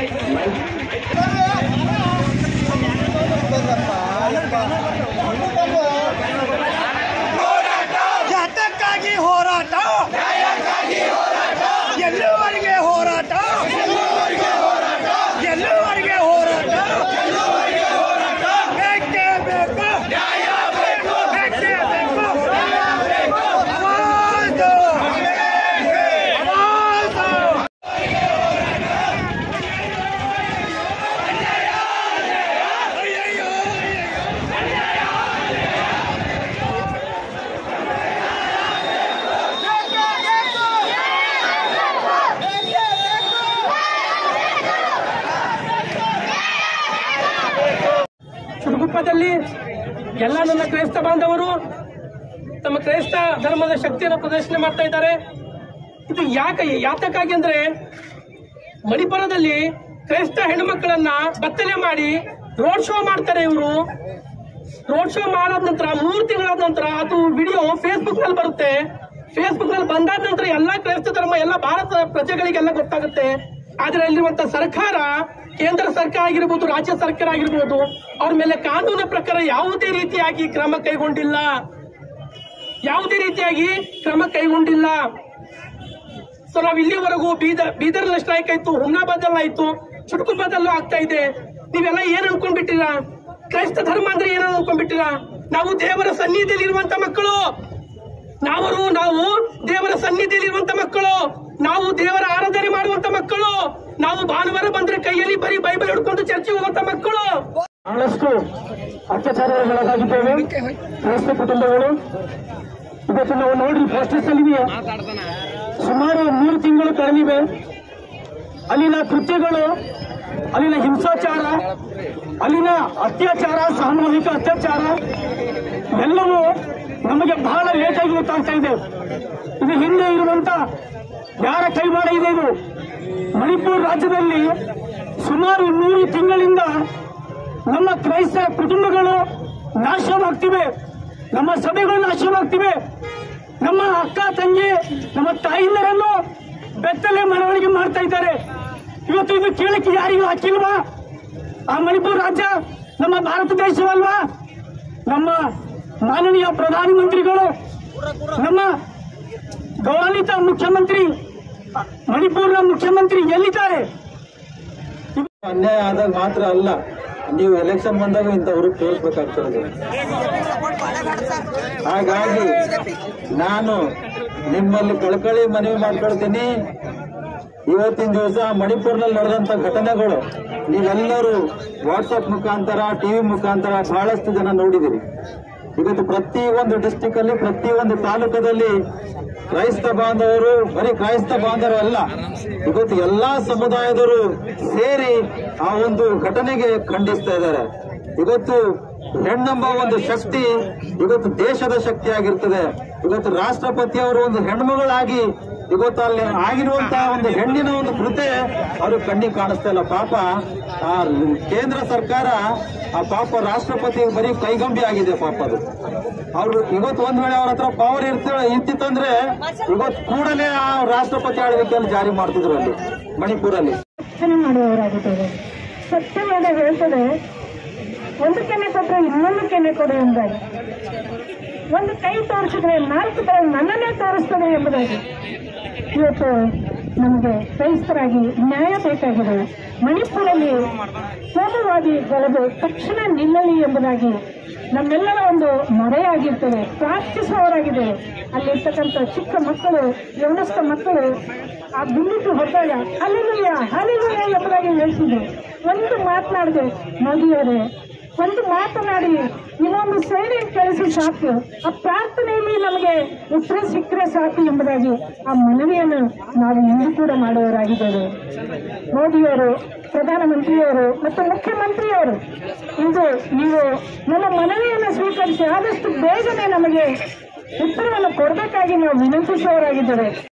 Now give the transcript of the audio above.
ಯಾತಕ್ಕಾಗಿ ಹೋರಾಟ ಎಲ್ಲಿವರೆಗೆ ಹೋರಾಟ ಎಲ್ಲಿವರೆಗೆ ಹೋರಾಟ ಬೇಕೇ ಬೇಕು ಬೇಕೇ ಬೇಕು ಆವಾಜು! ಆವಾಜು! ಸುಡುಗುಪ್ಪದಲ್ಲಿ ಎಲ್ಲ ನನ್ನ ಕ್ರೈಸ್ತ ಬಾಂಧವರು ತಮ್ಮ ಕ್ರೈಸ್ತ ಧರ್ಮದ ಶಕ್ತಿಯನ್ನು ಪ್ರದರ್ಶನ ಮಾಡ್ತಾ ಇದ್ದಾರೆ ಇದು ಯಾಕೆ ಯಾತಕ್ಕಾಗಿ ಅಂದ್ರೆ ಮಣಿಪುರದಲ್ಲಿ ಕ್ರೈಸ್ತ ಹೆಣ್ಣುಮಕ್ಕಳನ್ನ ಬತ್ತಲೆ ಮಾಡಿ ರೋಡ್ ಶೋ ಮಾಡ್ತಾರೆ ಇವರು ರೋಡ್ ಶೋ ಮಾಡಾದ ನಂತರ ಮೂರು ತಿಂಗಳಾದ ನಂತರ ಅದು ವಿಡಿಯೋ ಫೇಸ್ಬುಕ್ ನಲ್ಲಿ ಬರುತ್ತೆ ಫೇಸ್ಬುಕ್ ನಲ್ಲಿ ಬಂದಾದ ನಂತರ ಎಲ್ಲಾ ಕ್ರೈಸ್ತ ಧರ್ಮ ಎಲ್ಲ ಭಾರತ ಪ್ರಜೆಗಳಿಗೆಲ್ಲ ಗೊತ್ತಾಗುತ್ತೆ ಆದ್ರೆ ಅಲ್ಲಿರುವಂತ ಸರ್ಕಾರ ಕೇಂದ್ರ ಸರ್ಕಾರ ಆಗಿರ್ಬೋದು ರಾಜ್ಯ ಸರ್ಕಾರ ಆಗಿರ್ಬೋದು ಅವ್ರ ಮೇಲೆ ಕಾನೂನಿನ ಪ್ರಕಾರ ಯಾವುದೇ ರೀತಿಯಾಗಿ ಕ್ರಮ ಕೈಗೊಂಡಿಲ್ಲ ಯಾವುದೇ ರೀತಿಯಾಗಿ ಕ್ರಮ ಕೈಗೊಂಡಿಲ್ಲ ಸೊ ನಾವ್ ಇಲ್ಲಿವರೆಗೂ ಬೀದರ್ ಬೀದರ್ ಸ್ಟ್ರೈಕ್ ಆಯ್ತು ಹುಮ್ನಾಬಾದಲ್ಲ ಆಯ್ತು ಚುಟುಕುಬಾದಲ್ಲೂ ಆಗ್ತಾ ಇದೆ ನೀವೆಲ್ಲ ಏನ್ ಅನ್ಕೊಂಡ್ಬಿಟ್ಟಿರಾ ಕ್ರೈಸ್ತ ಧರ್ಮ ಅಂದ್ರೆ ಏನ ಅನ್ಕೊಂಡ್ಬಿಟ್ಟಿರಾ ನಾವು ದೇವರ ಸನ್ನಿಧಿಯಲ್ಲಿ ಇರುವಂತ ಮಕ್ಕಳು ನಾವು ನಾವು ದೇವರ ಸನ್ನಿಧಿಯಲ್ಲಿ ಇರುವಂತ ಮಕ್ಕಳು ನಾವು ದೇವರ ಆರಾಧನೆ ಮಾಡುವಂತ ಮಕ್ಕಳು ನಾವು ಭಾನುವಾರ ಬಂದ್ರೆ ಕೈಯಲ್ಲಿ ಬರೀ ಬೈಬಲ್ ಹಿಡ್ಕೊಂಡು ಚರ್ಚೆ ಹೋಗುವಂತ ಮಕ್ಕಳು ಬಹಳಷ್ಟು ಅತ್ಯಾಚಾರಗಳಾಗಿದ್ದೇವೆ ಕ್ರೈಸ್ತ ಕುಟುಂಬಗಳು ಇವತ್ತು ನಾವು ನೋಡಿ ಪೋಸ್ಟರ್ಸ್ ಅಲ್ಲಿ ಸುಮಾರು ಮೂರು ತಿಂಗಳು ಕಳೆದಿವೆ ಅಲ್ಲಿನ ಕೃತ್ಯಗಳು ಅಲ್ಲಿನ ಹಿಂಸಾಚಾರ ಅಲ್ಲಿನ ಅತ್ಯಾಚಾರ ಸಾಮೂಹಿಕ ಅತ್ಯಾಚಾರ ಎಲ್ಲವೂ ನಮಗೆ ಬಹಳ ಲೇಟಾಗಿ ಗೊತ್ತಾಗ್ತಾ ಇದೆ ಇದು ಹಿಂದೆ ಇರುವಂತ ಯಾರ ಕೈವಾಡ ಇದೆ ಇದು ಮಣಿಪುರ ರಾಜ್ಯದಲ್ಲಿ ಸುಮಾರು ಮೂರು ತಿಂಗಳಿಂದ ನಮ್ಮ ಕ್ರೈಸ್ತ ಕುಟುಂಬಗಳು ನಾಶವಾಗ್ತಿವೆ ನಮ್ಮ ಸಭೆಗಳು ನಾಶವಾಗ್ತಿವೆ ನಮ್ಮ ಅಕ್ಕ ತಂಗಿ ನಮ್ಮ ತಾಯಿಂದರನ್ನು ಬೆತ್ತಲೆ ಮೆರವಣಿಗೆ ಮಾಡ್ತಾ ಇದ್ದಾರೆ ಇವತ್ತು ಇದು ಕೇಳಕ್ಕೆ ಯಾರಿಗೂ ಹಾಕಿಲ್ವಾ ಆ ಮಣಿಪುರ ರಾಜ್ಯ ನಮ್ಮ ಭಾರತ ದೇಶವಲ್ವಾ ನಮ್ಮ ಮಾನನೀಯ ಪ್ರಧಾನಮಂತ್ರಿಗಳು ನಮ್ಮ ಗೌರವಾನ್ವಿತ ಮುಖ್ಯಮಂತ್ರಿ ಮಣಿಪುರ್ನ ಮುಖ್ಯಮಂತ್ರಿ ಎಲ್ಲಿದ್ದಾರೆ ಅನ್ಯಾಯ ಆದಾಗ ಮಾತ್ರ ಅಲ್ಲ ನೀವು ಎಲೆಕ್ಷನ್ ಬಂದಾಗ ಇಂಥವ್ರು ತೋರಿಸ್ಬೇಕಾಗ್ತದೆ ಹಾಗಾಗಿ ನಾನು ನಿಮ್ಮಲ್ಲಿ ಕಳ್ಕಳಿ ಮನವಿ ಮಾಡ್ಕೊಳ್ತೀನಿ ಇವತ್ತಿನ ದಿವಸ ಮಣಿಪುರ್ನಲ್ಲಿ ನಡೆದಂತ ಘಟನೆಗಳು ನೀವೆಲ್ಲರೂ ವಾಟ್ಸಪ್ ಮುಖಾಂತರ ಟಿವಿ ಮುಖಾಂತರ ಬಹಳಷ್ಟು ಜನ ನೋಡಿದಿರಿ ಇವತ್ತು ಪ್ರತಿ ಒಂದು ಡಿಸ್ಟಿಕ್ ಅಲ್ಲಿ ಪ್ರತಿ ಒಂದು ತಾಲೂಕದಲ್ಲಿ ಕ್ರೈಸ್ತ ಬಾಂಧವರು ಬರೀ ಕ್ರೈಸ್ತ ಬಾಂಧವರು ಅಲ್ಲ ಇವತ್ತು ಎಲ್ಲಾ ಸಮುದಾಯದವರು ಸೇರಿ ಆ ಒಂದು ಘಟನೆಗೆ ಖಂಡಿಸ್ತಾ ಇದ್ದಾರೆ ಇವತ್ತು ಹೆಣ್ಣೆಂಬ ಒಂದು ಶಕ್ತಿ ಇವತ್ತು ದೇಶದ ಶಕ್ತಿ ಆಗಿರ್ತದೆ ಇವತ್ತು ರಾಷ್ಟ್ರಪತಿಯವರು ಒಂದು ಹೆಣ್ಮಗಳಾಗಿ ಇವತ್ತು ಅಲ್ಲಿ ಆಗಿರುವಂತಹ ಒಂದು ಹೆಣ್ಣಿನ ಒಂದು ಕೃತೆ ಅವರು ಕಣ್ಣಿಗೆ ಕಾಣಿಸ್ತಾ ಇಲ್ಲ ಪಾಪ ಆ ಕೇಂದ್ರ ಸರ್ಕಾರ ಆ ಪಾಪ ರಾಷ್ಟ್ರಪತಿ ಬರೀ ಕೈಗಂಬಿ ಆಗಿದೆ ಪಾಪ ಅದು ಅವ್ರು ಇವತ್ತು ಒಂದ್ ವೇಳೆ ಅವ್ರ ಹತ್ರ ಪವರ್ ಇರ್ತ ಇರ್ತಿತ್ತಂದ್ರೆ ಇವತ್ತು ಕೂಡಲೇ ಆ ರಾಷ್ಟ್ರಪತಿ ಆಳ್ವಿಕೆಯಲ್ಲಿ ಜಾರಿ ಮಾಡ್ತಿದ್ರು ಅಲ್ಲಿ ಮಣಿಪುರಲ್ಲಿ ಪ್ರಾರ್ಥನೆ ಮಾಡುವವರಾಗಿದ್ದೇವೆ ಸತ್ಯವೇದ ಹೇಳ್ತದೆ ಒಂದು ಕೆನೆ ಕೊಟ್ಟರೆ ಇನ್ನೊಂದು ಕೆನೆ ಕೊಡು ಎಂಬುದಾಗಿ ಒಂದು ಕೈ ತೋರಿಸಿದ್ರೆ ನಾಲ್ಕು ಕೈ ನನ್ನನ್ನೇ ತೋರಿಸ್ತದೆ ಎಂಬುದಾಗಿ ಇವತ್ತು ನಮಗೆ ಕ್ರೈಸ್ತರಾಗಿ ನ್ಯಾಯ ಬೇಕಾಗಿದೆ ಮಣಿಪುರಲ್ಲಿ ಕೋಮುವಾದಿ ಗಲಭೆ ತಕ್ಷಣ ನಿಲ್ಲಲಿ ಎಂಬುದಾಗಿ ನಮ್ಮೆಲ್ಲರ ಒಂದು ಮೊರೆಯಾಗಿರ್ತದೆ ಪ್ರಾರ್ಥಿಸುವವರಾಗಿದ್ದೇವೆ ಅಲ್ಲಿರ್ತಕ್ಕಂಥ ಚಿಕ್ಕ ಮಕ್ಕಳು ಯೌನಸ್ಥ ಮಕ್ಕಳು ಆ ಬಿಲ್ಲಿಟ್ಟು ಹೊರದಾಗ ಅಲ್ಲಿಯ ಹಲಿಲುಯ ಎಂಬುದಾಗಿ ಹೇಳ್ತಿದ್ರು ಒಂದು ಮಾತನಾಡಿದೆ ಮೋದಿಯವರೇ ಒಂದು ಮಾತನಾಡಿ ಇನ್ನೊಂದು ಸೇನೆ ಕಳಿಸಿ ಸಾಕು ಆ ಪ್ರಾರ್ಥನೆಯಲ್ಲಿ ನಮಗೆ ಉತ್ತರ ಸಿಕ್ಕರೆ ಸಾಕು ಎಂಬುದಾಗಿ ಆ ಮನವಿಯನ್ನು ನಾವು ಇಂದು ಕೂಡ ಮಾಡುವವರಾಗಿದ್ದೇವೆ ಮೋದಿಯವರು ಪ್ರಧಾನಮಂತ್ರಿಯವರು ಮತ್ತು ಮುಖ್ಯಮಂತ್ರಿಯವರು ಇಂದು ನೀವು ನಮ್ಮ ಮನವಿಯನ್ನು ಸ್ವೀಕರಿಸಿ ಆದಷ್ಟು ಬೇಗನೆ ನಮಗೆ ಉತ್ತರವನ್ನು ಕೊಡಬೇಕಾಗಿ ನಾವು ವಿನಂತಿಸುವವರಾಗಿದ್ದೇವೆ